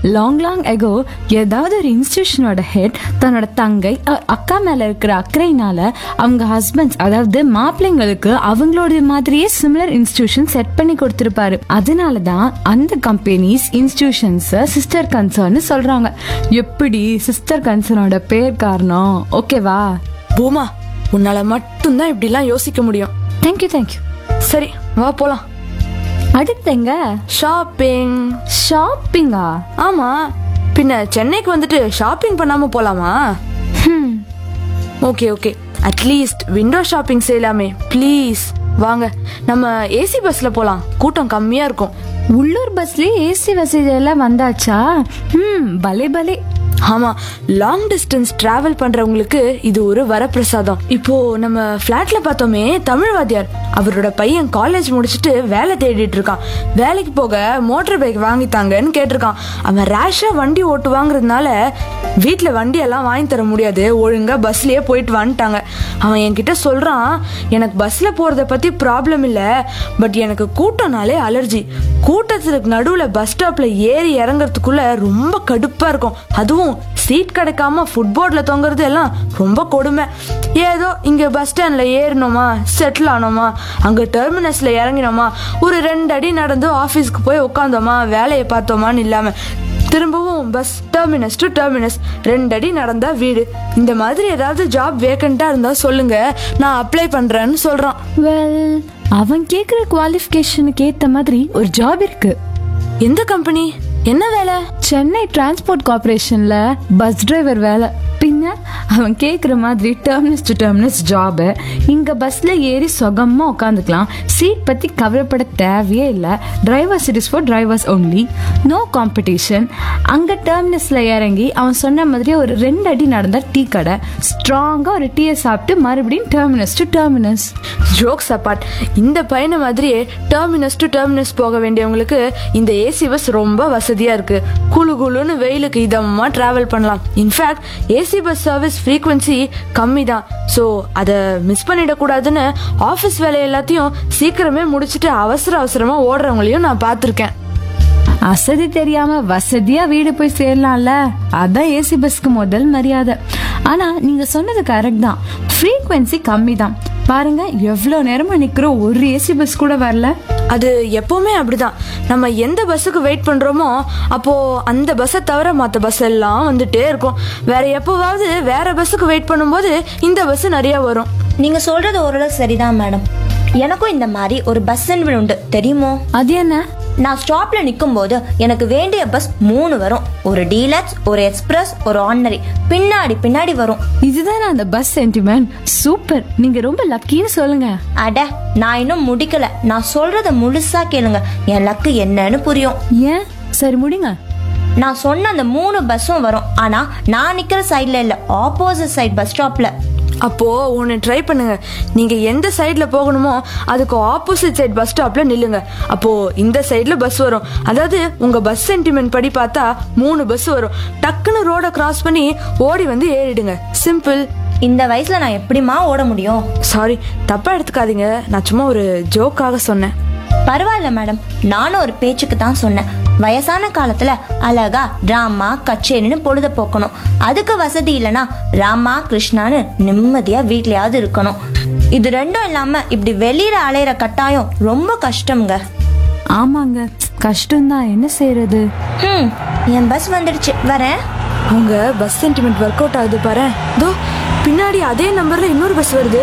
Long long echo ஏதாவது ஒரு இன்ஸ்டிடியூஷனோட head தன்னோட தங்கை அ- அக்கா மேல இருக்கிற அக்கறையினால அவங்க ஹஸ்பண்ட்ஸ் அதாவது மாப்பிள்ளைங்களுக்கு அவங்களோட மாதிரியே சிமிலர் இன்ஸ்டிடியூஷன் செட் பண்ணி கொடுத்திருப்பாரு அதனால தான் அந்த கம்பெனிஸ் இன்ஸ்டிடியூஷன்ஸ் சிஸ்டர் கன்சர்ன் சொல்றாங்க எப்படி சிஸ்டர் கன்சர்னோட பேர் காரணம் ஓகேவா பூமா உன்னால மட்டும்தான் இப்படிலாம் யோசிக்க முடியும் தேங்க்யூ தேங்க்யூ சரி வா போலாம் அடுத்தங்க ஷாப்பிங் ஷாப்பிங்கா ஆமா பின்ன சென்னைக்கு வந்துட்டு ஷாப்பிங் பண்ணாம போலாமா okay okay at least window shopping செய்யலாமே ப்ளீஸ் வாங்க நம்ம ஏசி பஸ்ல போலாம் கூட்டம் கம்மியா இருக்கும் உள்ளூர் பஸ்லயே ஏசி வசதி எல்லாம் வந்தாச்சா ம் பலே பலே ஆமா லாங் டிஸ்டன்ஸ் டிராவல் பண்றவங்களுக்கு இது ஒரு வரப்பிரசாதம் இப்போ நம்ம ஃபிளாட்ல பார்த்தோமே தமிழ் வாத்தியார் அவரோட பையன் காலேஜ் முடிச்சுட்டு வேலை தேடிட்டு இருக்கான் வேலைக்கு போக மோட்டார் பைக் வாங்கித்தாங்கன்னு கேட்டிருக்கான் அவன் ரேஷா வண்டி ஓட்டுவாங்கிறதுனால வீட்ல வண்டி எல்லாம் வாங்கி தர முடியாது ஒழுங்கா பஸ்லயே போயிட்டு வந்துட்டாங்க அவன் என்கிட்ட சொல்றான் எனக்கு பஸ்ல போறத பத்தி ப்ராப்ளம் இல்ல பட் எனக்கு கூட்டம்னாலே அலர்ஜி கூட்டத்துக்கு நடுவுல பஸ் ஸ்டாப்ல ஏறி இறங்குறதுக்குள்ள ரொம்ப கடுப்பா இருக்கும் அதுவும் சீட் கிடைக்காம ஃபுட்போர்ட்ல தொங்குறது எல்லாம் ரொம்ப கொடுமை ஏதோ இங்க பஸ் ஸ்டாண்ட்ல ஏறினோமா செட்டில் ஆனோமா அங்க டெர்மினஸ்ல இறங்கினோமா ஒரு ரெண்டு அடி நடந்து ஆபீஸ்க்கு போய் உட்காந்தோமா வேலையை பார்த்தோமான்னு இல்லாம திரும்பவும் பஸ் டெர்மினஸ் டு டெர்மினஸ் ரெண்டு அடி நடந்தா வீடு இந்த மாதிரி ஏதாவது ஜாப் வேக்கண்டா இருந்தா சொல்லுங்க நான் அப்ளை பண்றேன்னு சொல்றான் வெல் அவன் கேக்குற குவாலிஃபிகேஷனுக்கு ஏத்த மாதிரி ஒரு ஜாப் இருக்கு எந்த கம்பெனி என்ன வேலை சென்னை டிரான்ஸ்போர்ட் கார்பரேஷன்ல பஸ் டிரைவர் வேலை பின்ன அவன் கேக்குற மாதிரி டெர்மினஸ் டு டெர்மினஸ் ஜாப் இங்க பஸ்ல ஏறி சுகமா உட்காந்துக்கலாம் சீட் பத்தி கவலைப்பட தேவையே இல்லை drivers it is for drivers only no competition அங்க டெர்மினஸ்ல இறங்கி அவன் சொன்ன மாதிரி ஒரு ரெண்டு அடி நடந்தா டீ கடை ஸ்ட்ராங்கா ஒரு டீயை சாப்பிட்டு மறுபடியும் terminus to terminus jokes apart இந்த பையனை மாதிரியே டெர்மினஸ் டு டெர்மினஸ் போக வேண்டியவங்களுக்கு இந்த ஏசி பஸ் ரொம்ப வசதியா இருக்கு குளு குளுன்னு வெயிலுக்கு இதமா டிராவல் பண்ணலாம் in fact AC bus service frequency கம்மி தான் ஸோ அதை மிஸ் பண்ணிடக்கூடாதுன்னு ஆஃபீஸ் வேலை எல்லாத்தையும் சீக்கிரமே முடிச்சுட்டு அவசர அவசரமா ஓடுறவங்களையும் நான் பார்த்துருக்கேன் அசதி தெரியாம வசதியா வீடு போய் சேரலாம்ல அதான் ஏசி பஸ்க்கு முதல் மரியாதை ஆனா நீங்க சொன்னது கரெக்ட் தான் ஃப்ரீக்வன்சி கம்மி தான் பாருங்க எவ்வளவு நேரமா நிக்கிறோம் ஒரு ஏசி பஸ் கூட வரல அது எப்பவுமே அப்படிதான் நம்ம எந்த பஸ்ஸுக்கு வெயிட் பண்றோமோ அப்போ அந்த பஸ்ஸை தவிர மற்ற பஸ் எல்லாம் வந்துட்டே இருக்கும் வேற எப்போவாவது வேற பஸ்ஸுக்கு வெயிட் பண்ணும்போது இந்த பஸ் நிறைய வரும் நீங்க சொல்றது ஓரளவு சரிதான் மேடம் எனக்கும் இந்த மாதிரி ஒரு பஸ் சென்வல் உண்டு தெரியுமோ அது என்ன நான் ஸ்டாப்ல நிற்கும் போது எனக்கு வேண்டிய பஸ் மூணு வரும் ஒரு டீலக்ஸ் ஒரு எக்ஸ்பிரஸ் ஒரு ஆர்டினரி பின்னாடி பின்னாடி வரும் இதுதான் அந்த பஸ் சென்டிமெண்ட் சூப்பர் நீங்க ரொம்ப லக்கின்னு சொல்லுங்க அட நான் இன்னும் முடிக்கல நான் சொல்றத முழுசா கேளுங்க என் லக்கு என்னன்னு புரியும் ஏன் சரி முடிங்க நான் சொன்ன அந்த மூணு பஸ்ஸும் வரும் ஆனா நான் நிக்கிற சைடுல இல்ல ஆப்போசிட் சைடு பஸ் ஸ்டாப்ல அப்போ ஒன்று ட்ரை பண்ணுங்க நீங்க எந்த சைட்ல போகணுமோ அதுக்கு ஆப்போசிட் சைடு பஸ் ஸ்டாப்ல நில்லுங்க அப்போ இந்த சைடுல பஸ் வரும் அதாவது உங்க பஸ் சென்டிமெண்ட் படி பார்த்தா மூணு பஸ் வரும் டக்குன்னு ரோட கிராஸ் பண்ணி ஓடி வந்து ஏறிடுங்க சிம்பிள் இந்த வயசுல நான் எப்படிம்மா ஓட முடியும் சாரி தப்பா எடுத்துக்காதீங்க நான் சும்மா ஒரு ஜோக்காக சொன்னேன் பரவாயில்ல மேடம் நானும் ஒரு பேச்சுக்கு தான் சொன்னேன் வயசான காலத்துல அழகா டிராமா கச்சேரின்னு பொழுத போக்கணும் அதுக்கு வசதி இல்லனா ராமா கிருஷ்ணான்னு நிம்மதியா வீட்லயாவது இருக்கணும் இது ரெண்டும் இல்லாம இப்படி வெளியில அலையிற கட்டாயம் ரொம்ப கஷ்டம்ங்க ஆமாங்க கஷ்டம்தான் என்ன செய்யறது ஹம் என் பஸ் வந்துடுச்சு வரேன் அவங்க பஸ் சென்டிமெண்ட் ஒர்க் அவுட் ஆகுது பாரு தோ பின்னாடி அதே நம்பர்ல இன்னொரு பஸ் வருது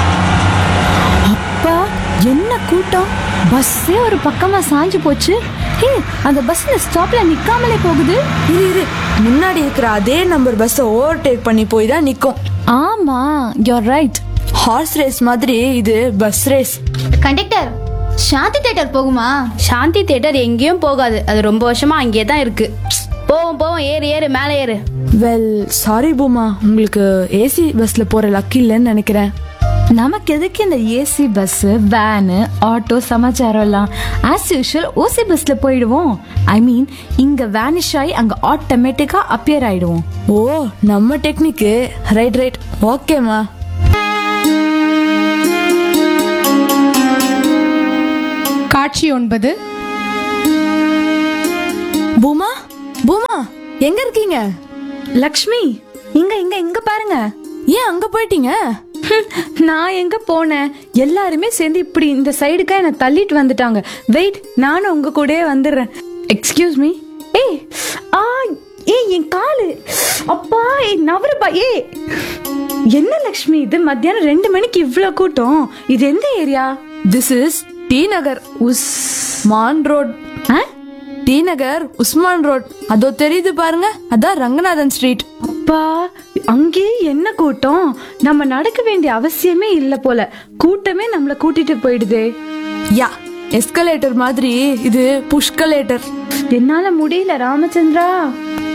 அப்பா என்ன கூட்டம் பஸ்ஸே ஒரு பக்கமா சாஞ்சு போச்சு ஹே அந்த பஸ் இந்த ஸ்டாப்ல நிக்காமலே போகுது இரு இரு முன்னாடி இருக்கிற அதே நம்பர் பஸ்ஸை ஓவர்டேக் பண்ணி போய் தான் நிற்கும் ஆமா யூர் ரைட் ஹார்ஸ் ரேஸ் மாதிரி இது bus race conductor Shanthi theatre போகுமா சாந்தி தேட்டர் எங்கேயும் போகாது அது ரொம்ப வருஷமா அங்கேயே தான் இருக்கு போவோம் போவோம் ஏறு ஏறு மேலே ஏறு வெல் சாரி பூமா உங்களுக்கு ஏசி பஸ்ல போற லக் இல்லைன்னு நினைக்கிறேன் நமக்கு எதுக்கு இந்த ஏசி பஸ் வேனு ஆட்டோ சமாச்சாரம் எல்லாம் ஆஸ் யூஷுவல் ஓசி பஸ்ல போயிடுவோம் ஐ மீன் இங்க வேனிஷ் ஆகி அங்க ஆட்டோமேட்டிக்கா அப்பியர் ஆயிடுவோம் ஓ நம்ம டெக்னிக்கு ரைட் ரைட் ஓகேம்மா காட்சி ஒன்பது பூமா பூமா எங்க இருக்கீங்க லக்ஷ்மி இங்க இங்க இங்க பாருங்க ஏன் அங்க போயிட்டீங்க ஹம், நான் எங்க போனேன் எல்லாருமே சேர்ந்து இப்படி இந்த சைடுக்கா என்ன தள்ளிட்டு வந்துட்டாங்க வெயிட் நானும் உங்க கூடயே வந்துடுறேன் எக்ஸ்கியூஸ் மீ ஏய் ஆ ஏய் என் காலு அப்பா ஏய் நவருப்பா ஏய் என்ன லக்ஷ்மி இது மத்தியானம் ரெண்டு மணிக்கு இவ்ளோ கூட்டம் இது எந்த area this is T Nagar Usman road ஆ? டி நகர் உஸ்மான் ரோட் அதோ தெரியுது பாருங்க அதான் ரங்கநாதன் ஸ்ட்ரீட் அப்பா அங்கே என்ன கூட்டம் நம்ம நடக்க வேண்டிய அவசியமே இல்ல போல கூட்டமே நம்மள கூட்டிட்டு போயிடுதே யா எஸ்கலேட்டர் மாதிரி இது புஷ்கலேட்டர் என்னால முடியல ராமச்சந்திரா